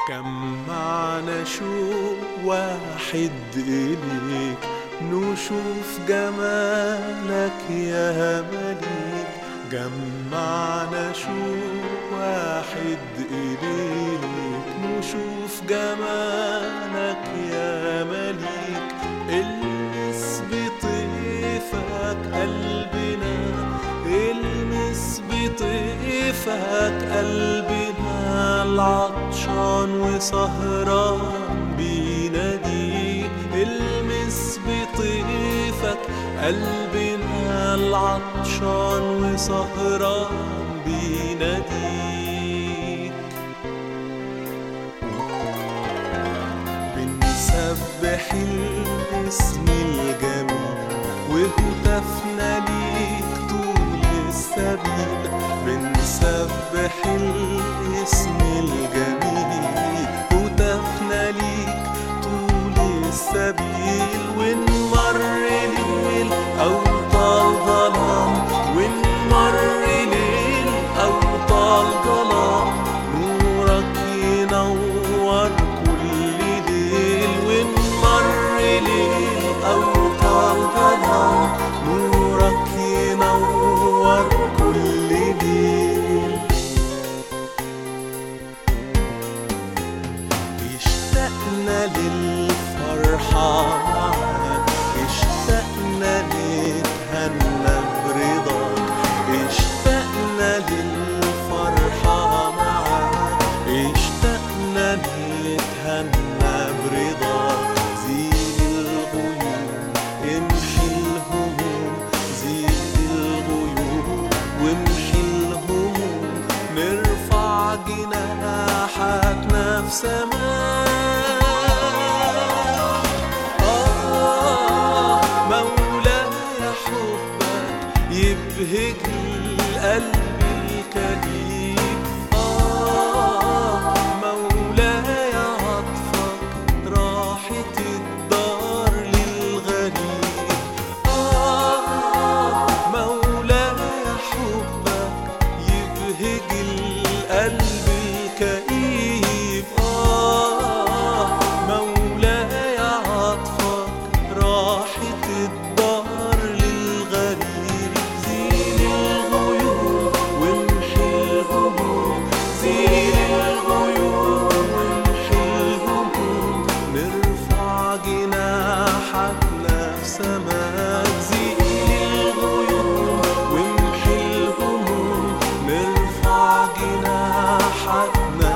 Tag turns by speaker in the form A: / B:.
A: جمعنا شوق واحد إليك نشوف جمالك يا مليك جمعنا شوق واحد إليك نشوف جمالك يا مليك المس بطيفك قلبنا المس بطيفك قلبنا العطشان وسهران بيناديك المس بطيفك قلبنا العطشان وسهران بيناديك بنسبح الاسم الجميل وهتفنا ليك طول السبيل بنسبح الاسم الجميل هتفنا ليك طول السبيل ونمر ليل أو طال ظلام ونمر ليل أو طال ظلام نورك ينور كل ليل ونمر ليل أو طال ظلام نورك ينور كل ليل اشتقنا للفرحة معاك اشتقنا نتهنى برضاك اشتقنا للفرحة معاك اشتقنا نتهنى برضاك زيد الغيوم امحي الهموم زيد الغيوم وامحي الهموم نرفع جناحاتنا في سماء آه مولاي حبك يبهج القلب الكئيب آه مولاي عطفك راحة الدار للغريب آه مولاي حبك يبهج القلب الكئيب آه مولاي عطفك راحة الدار للغريب زين الغيوم وامحي الهموم زين الغيوم وامحي الهموم نرفع جناحاتنا في سماك زين الغيوم وامحي الهموم نرفع جناحاتنا